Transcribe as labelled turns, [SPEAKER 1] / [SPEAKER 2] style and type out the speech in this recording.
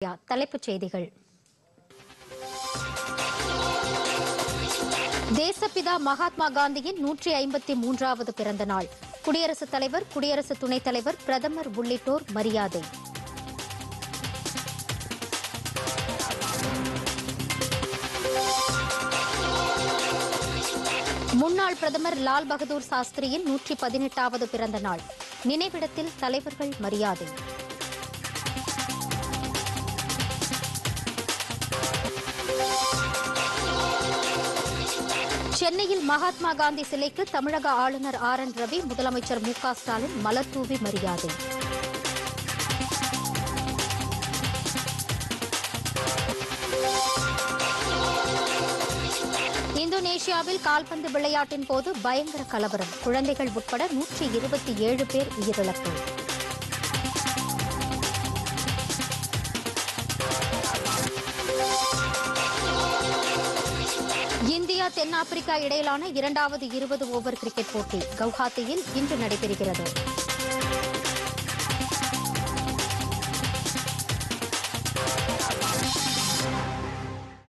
[SPEAKER 1] தலைப்புச் செய்திகள் தேசப்பிதா மகாத்மா காந்தியின் நூற்றி ஐம்பத்தி மூன்றாவது பிறந்த நாள் குடியரசுத் தலைவர் குடியரசு துணைத் தலைவர் பிரதமர் உள்ளிட்டோர் மரியாதை முன்னாள் பிரதமர் லால் பகதூர் சாஸ்திரியின் நூற்றி பதினெட்டாவது பிறந்த நாள் நினைவிடத்தில் தலைவர்கள் மரியாதை சென்னையில் மகாத்மா காந்தி சிலைக்கு தமிழக ஆளுநர் ஆர் என் ரவி முதலமைச்சர் மு க ஸ்டாலின் மலர்தூவி மரியாதை இந்தோனேஷியாவில் கால்பந்து விளையாட்டின் போது பயங்கர கலவரம் குழந்தைகள் உட்பட நூற்றி இருபத்தி ஏழு பேர் உயிரிழப்பு இந்தியா தென்னாப்பிரிக்கா இடையிலான இரண்டாவது இருபது ஓவர் கிரிக்கெட் போட்டி கவுஹாத்தியில் இன்று நடைபெறுகிறது